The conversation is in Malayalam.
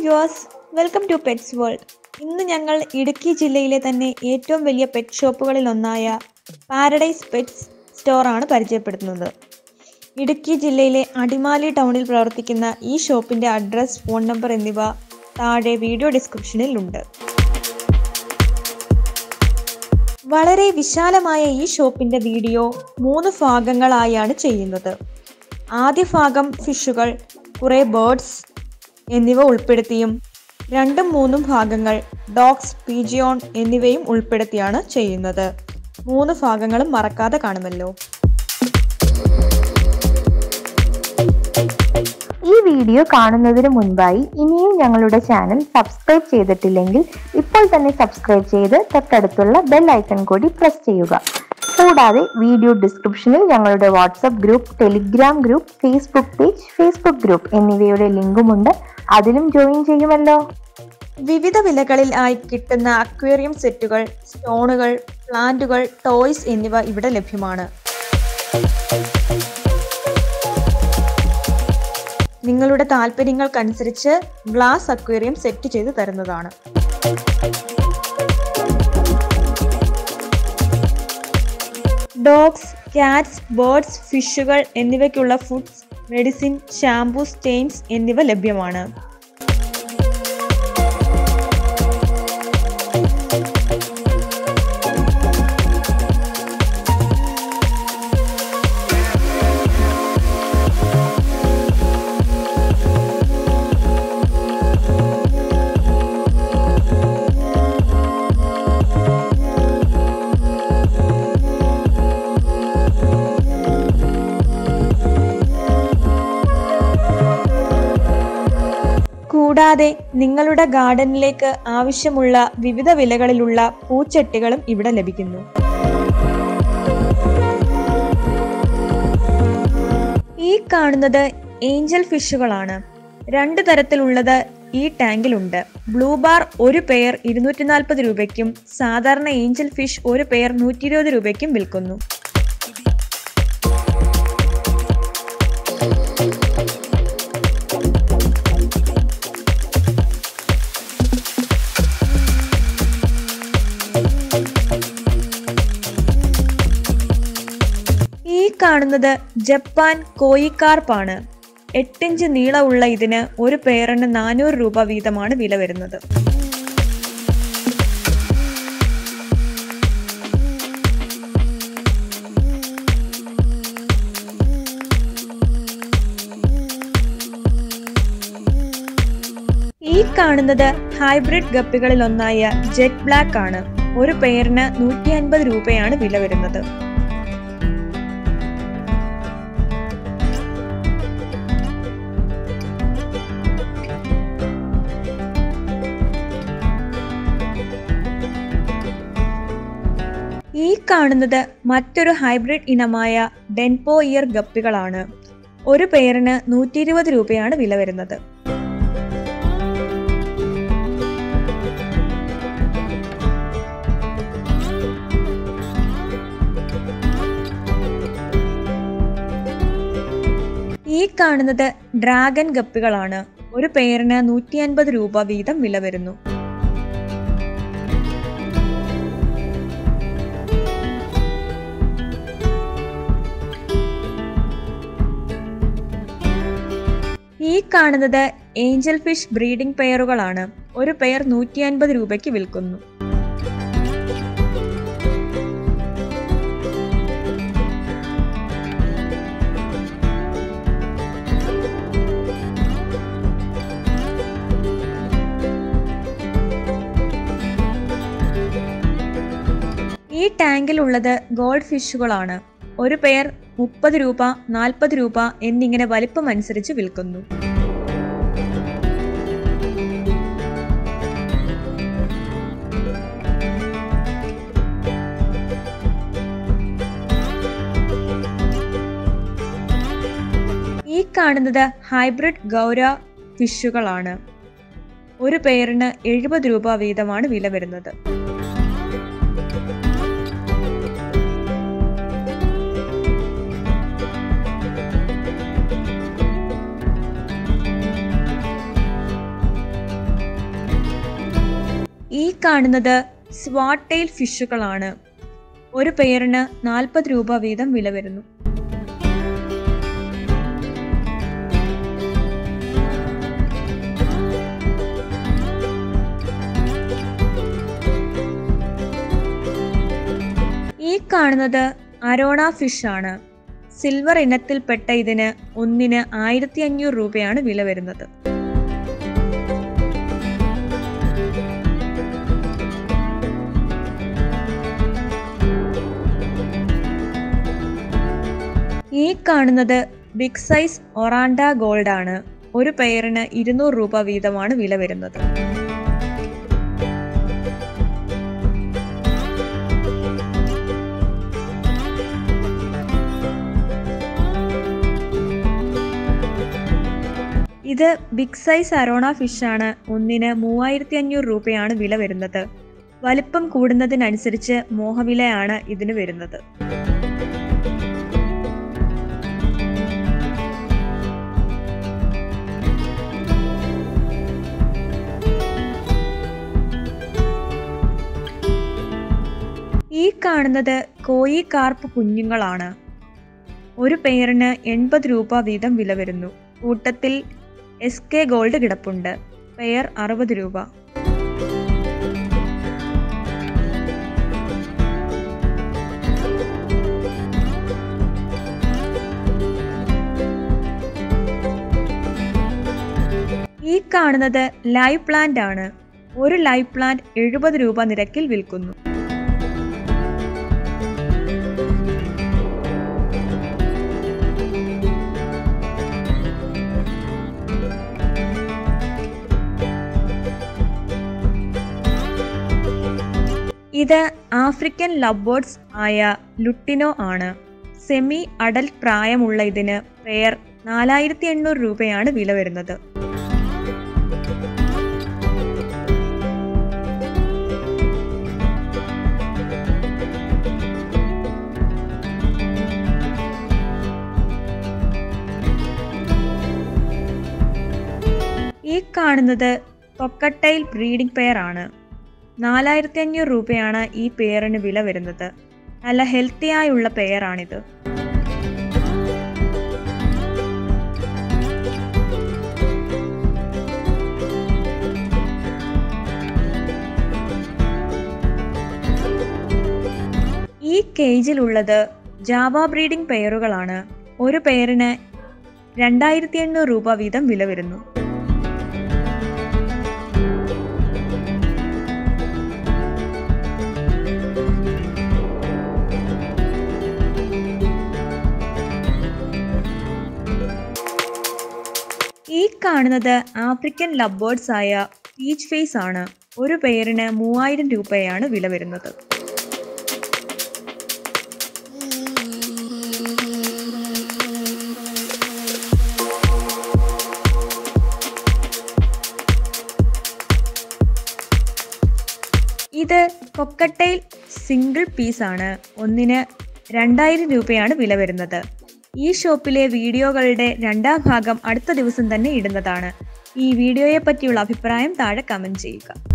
viewers welcome to pets world ഇന്ന് ഞങ്ങൾ ഇടുക്കി ജില്ലയിലെ തന്നെ ഏറ്റവും വലിയ പെറ്റ് ഷോപ്പുകളിൽ ഒന്നായ പാരഡൈസ് പെറ്റ്സ് സ്റ്റോറാണ് പരിചയപ്പെടുത്തുന്നത് ഇടുക്കി ജില്ലയിലെ അടിമാലി ടൗണിൽ പ്രവർത്തിക്കുന്ന ഈ ഷോപ്പിന്റെ അഡ്രസ് ഫോൺ നമ്പർ എന്നിവ താഴെ വീഡിയോ ഡിസ്ക്രിപ്ഷനിൽ ഉണ്ട് വളരെ വിശാലമായ ഈ ഷോപ്പിന്റെ വീഡിയോ മൂന്ന് ഭാഗങ്ങളായാണ് ചെയ്യുന്നത് ആദ്യ ഭാഗം ഫിഷുകൾ കുറേ ബേർഡ്സ് എന്നിവ ഉൾപ്പെടുത്തിയും രണ്ടും മൂന്നും ഭാഗങ്ങൾ ഡോഗ്സ് പീജിയോൺ എന്നിവയും ഉൾപ്പെടുത്തിയാണ് ചെയ്യുന്നത് മൂന്ന് ഭാഗങ്ങളും മറക്കാതെ കാണുമല്ലോ ഈ വീഡിയോ കാണുന്നതിന് മുൻപായി ഇനിയും ഞങ്ങളുടെ ചാനൽ സബ്സ്ക്രൈബ് ചെയ്തിട്ടില്ലെങ്കിൽ ഇപ്പോൾ തന്നെ സബ്സ്ക്രൈബ് ചെയ്ത് തൊട്ടടുത്തുള്ള ബെൽ ഐക്കൺ കൂടി പ്രസ് ചെയ്യുക കൂടാതെ വീഡിയോ ഡിസ്ക്രിപ്ഷനിൽ ഞങ്ങളുടെ WhatsApp group Telegram group Facebook page Facebook group എന്നിവയുടെ ലിങ്കുമുണ്ട് അതിലും ജോയിൻ ചെയ്യുമല്ലോ വിവിധ വിലകളിൽ ആയി കിട്ടുന്ന അക്വേറിയം സെറ്റുകൾ സ്റ്റോണുകൾ പ്ലാന്റുകൾ ടോയ്സ് എന്നിവ ഇവിടെ ലഭ്യമാണ് നിങ്ങളുടെ താല്പര്യങ്ങൾക്കനുസരിച്ച് ഗ്ലാസ് അക്വേറിയം സെറ്റ് ചെയ്ത് തരുന്നതാണ് ഡോഗ്സ് ക്യാറ്റ്സ് ബേർഡ്സ് ഫിഷുകൾ എന്നിവയ്ക്കുള്ള ഫുഡ്സ് മെഡിസിൻ ഷാംപൂ സ്റ്റെയിൻസ് എന്നിവ ലഭ്യമാണ് കൂടാതെ നിങ്ങളുടെ ഗാർഡനിലേക്ക് ആവശ്യമുള്ള വിവിധ വിലകളിലുള്ള പൂച്ചട്ടികളും ഇവിടെ ലഭിക്കുന്നു ഈ കാണുന്നത് ഏഞ്ചൽ ഫിഷുകളാണ് രണ്ട് തരത്തിലുള്ളത് ഈ ടാങ്കിലുണ്ട് ബ്ലൂ ബാർ ഒരു പെയർ ഇരുന്നൂറ്റി നാൽപ്പത് രൂപയ്ക്കും സാധാരണ ഏഞ്ചൽ ഫിഷ് ഒരു പെയർ നൂറ്റി ഇരുപത് രൂപയ്ക്കും വിൽക്കുന്നു ഈ കാണുന്നത് ജപ്പാൻ കോയിക്കാർപ്പാണ് എട്ടിഞ്ച് നീളമുള്ള ഇതിന് ഒരു പെയറിന് നാനൂറ് രൂപ വീതമാണ് വില വരുന്നത് ഈ കാണുന്നത് ഹൈബ്രിഡ് ഗപ്പികളിൽ ഒന്നായ ജെറ്റ് ബ്ലാക്ക് ആണ് ഒരു പെയറിന് നൂറ്റി അൻപത് രൂപയാണ് വില വരുന്നത് ഈ കാണുന്നത് മറ്റൊരു ഹൈബ്രിഡ് ഇനമായ ഡെൻപോ ഇയർ ഗപ്പികളാണ് ഒരു പെയറിന് നൂറ്റി ഇരുപത് രൂപയാണ് വില വരുന്നത് ഈ കാണുന്നത് ഡ്രാഗൺ ഗപ്പികളാണ് ഒരു പെയറിന് നൂറ്റി അൻപത് രൂപ വീതം വില വരുന്നു ഈ കാണുന്നത് ഏഞ്ചൽ ഫിഷ് ബ്രീഡിംഗ് പെയറുകളാണ് ഒരു പെയർ നൂറ്റി അൻപത് രൂപയ്ക്ക് വിൽക്കുന്നു ഈ ടാങ്കിലുള്ളത് ഗോൾഡ് ഫിഷുകളാണ് ഒരു പെയർ മുപ്പത് രൂപ നാൽപ്പത് രൂപ എന്നിങ്ങനെ വലിപ്പം അനുസരിച്ച് വിൽക്കുന്നു ഈ കാണുന്നത് ഹൈബ്രിഡ് ഗൗര ഫിഷുകളാണ് ഒരു പെയറിന് എഴുപത് രൂപ വീതമാണ് വില വരുന്നത് കാണുന്നത് സ്വാട്ടെയിൽ ഫിഷുകളാണ് ഒരു പെയറിന് നാൽപ്പത് രൂപ വീതം വില വരുന്നു ഈ കാണുന്നത് അരോണ ഫിഷ് ആണ് സിൽവർ ഇനത്തിൽപ്പെട്ട ഇതിന് ഒന്നിന് ആയിരത്തി അഞ്ഞൂറ് രൂപയാണ് വില വരുന്നത് ഈ കാണുന്നത് ബിഗ് സൈസ് ഒറാൻഡ ഗോൾഡ് ആണ് ഒരു പെയറിന് ഇരുന്നൂറ് രൂപ വീതമാണ് വില വരുന്നത് ഇത് ബിഗ് സൈസ് അരോണ ഫിഷ് ആണ് ഒന്നിന് മൂവായിരത്തി അഞ്ഞൂറ് രൂപയാണ് വില വരുന്നത് വലിപ്പം കൂടുന്നതിനനുസരിച്ച് മോഹവിലയാണ് ഇതിന് വരുന്നത് ഈ കാണുന്നത് കോയി കാർപ്പ് കുഞ്ഞുങ്ങളാണ് ഒരു പെയറിന് എൺപത് രൂപ വീതം വില വരുന്നു കൂട്ടത്തിൽ എസ് കെ ഗോൾഡ് കിടപ്പുണ്ട് പെയർ അറുപത് രൂപ ഈ കാണുന്നത് ലൈവ് പ്ലാന്റ് ആണ് ഒരു ലൈവ് പ്ലാന്റ് എഴുപത് രൂപ നിരക്കിൽ വിൽക്കുന്നു ഇത് ആഫ്രിക്കൻ ലവ് ബേർഡ്സ് ആയ ലുട്ടിനോ ആണ് സെമി അഡൽട്ട് പ്രായമുള്ള ഇതിന് പെയർ നാലായിരത്തി എണ്ണൂറ് രൂപയാണ് വില വരുന്നത് ഈ കാണുന്നത് കൊക്കട്ടൈൽ ബ്രീഡിംഗ് പെയർ ആണ് നാലായിരത്തി അഞ്ഞൂറ് രൂപയാണ് ഈ പെയറിന് വില വരുന്നത് നല്ല ഹെൽത്തി ആയുള്ള പെയറാണിത് ഈ കേജിലുള്ളത് ജാവ ബ്രീഡിംഗ് പെയറുകളാണ് ഒരു പെയറിന് രണ്ടായിരത്തി എണ്ണൂറ് രൂപ വീതം വില വരുന്നു ഈ കാണുന്നത് ആഫ്രിക്കൻ ലബ്ബേർഡ്സ് ആയ പീച്ച് ഫേസ് ആണ് ഒരു പെയറിന് മൂവായിരം രൂപയാണ് വില വരുന്നത് ഇത് കൊക്കട്ടൈൽ സിംഗിൾ പീസ് ആണ് ഒന്നിന് രണ്ടായിരം രൂപയാണ് വില വരുന്നത് ഈ ഷോപ്പിലെ വീഡിയോകളുടെ രണ്ടാം ഭാഗം അടുത്ത ദിവസം തന്നെ ഇടുന്നതാണ് ഈ വീഡിയോയെ പറ്റിയുള്ള അഭിപ്രായം താഴെ കമൻറ്റ് ചെയ്യുക